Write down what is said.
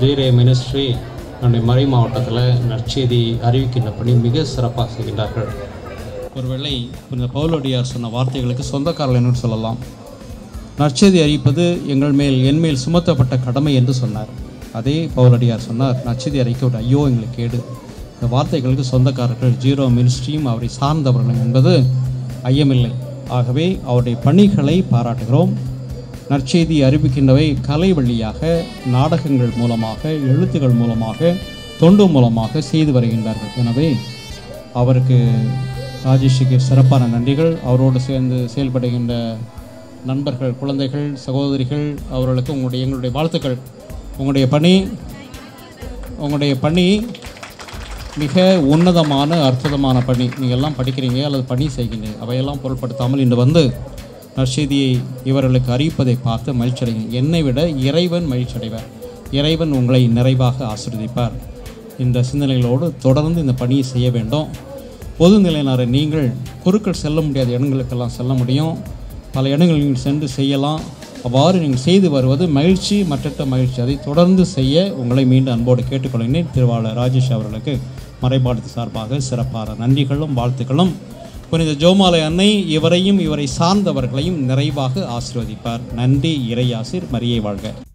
ஜீரே ministry நம்முடைய மறை மாவட்டத்தில் நற்செய்தி அறிவிக்கின்ற பணி மிக சிறப்பாக செய்கின்றார்கள் ஒருவேளை இந்த பவுலடியார் சொன்ன வார்த்தைகளுக்கு சொந்தக்காரர்கள் என்று சொல்லலாம் நற்செய்தி அறிவிப்பது எங்கள் மேல் என் மேல் சுமத்தப்பட்ட கடமை என்று சொன்னார் அதே பவுலடியார் சொன்னார் நற்செய்தி அறிக்கை விட ஐயோ எங்களுக்கு கேடு இந்த வார்த்தைகளுக்கு சொந்தக்காரர்கள் ஜீரோ மினிஸ்ட்ரியும் அவரை சார்ந்தவர்களும் என்பது ஐயமில்லை ஆகவே அவருடைய பணிகளை பாராட்டுகிறோம் நற்செய்தி அறிவிக்கின்றவை கலை வழியாக நாடகங்கள் மூலமாக எழுத்துகள் மூலமாக தொண்டு மூலமாக செய்து வருகின்றார்கள் எனவே அவருக்கு ராஜேஷுக்கு சிறப்பான நன்றிகள் அவரோடு சேர்ந்து செயல்படுகின்ற நண்பர்கள் குழந்தைகள் சகோதரிகள் அவர்களுக்கு உங்களுடைய எங்களுடைய வாழ்த்துக்கள் உங்களுடைய பணி உங்களுடைய பணி மிக உன்னதமான அற்புதமான பணி நீங்கள் எல்லாம் படிக்கிறீங்க அல்லது பணி செய்கிறீங்க அவையெல்லாம் பொருட்படுத்தாமல் இன்று வந்து நற்செய்தியை இவர்களுக்கு அறிவிப்பதை பார்த்து மகிழ்ச்சியடைங்க என்னை விட இறைவன் மகிழ்ச்சியடைவார் இறைவன் உங்களை நிறைவாக ஆசீர்வதிப்பார் இந்த சிந்தனைகளோடு தொடர்ந்து இந்த பணியை செய்ய வேண்டும் பொது நிலையினரை நீங்கள் குறுக்கள் செல்ல முடியாத இடங்களுக்கெல்லாம் செல்ல முடியும் பல இடங்களில் நீங்கள் சென்று செய்யலாம் அவ்வாறு நீங்கள் செய்து வருவது மகிழ்ச்சி மற்றற்ற மகிழ்ச்சி அதை தொடர்ந்து செய்ய உங்களை மீண்டும் அன்போடு கேட்டுக்கொள்கிறேன் திருவாளர் ராஜேஷ் அவர்களுக்கு மறைபாடு சார்பாக சிறப்பான நன்றிகளும் வாழ்த்துக்களும் புனித ஜோமாலை அன்னை இவரையும் இவரை சார்ந்தவர்களையும் நிறைவாக ஆசீர்வதிப்பார் நன்றி இறையாசிர் மரியை வாழ்க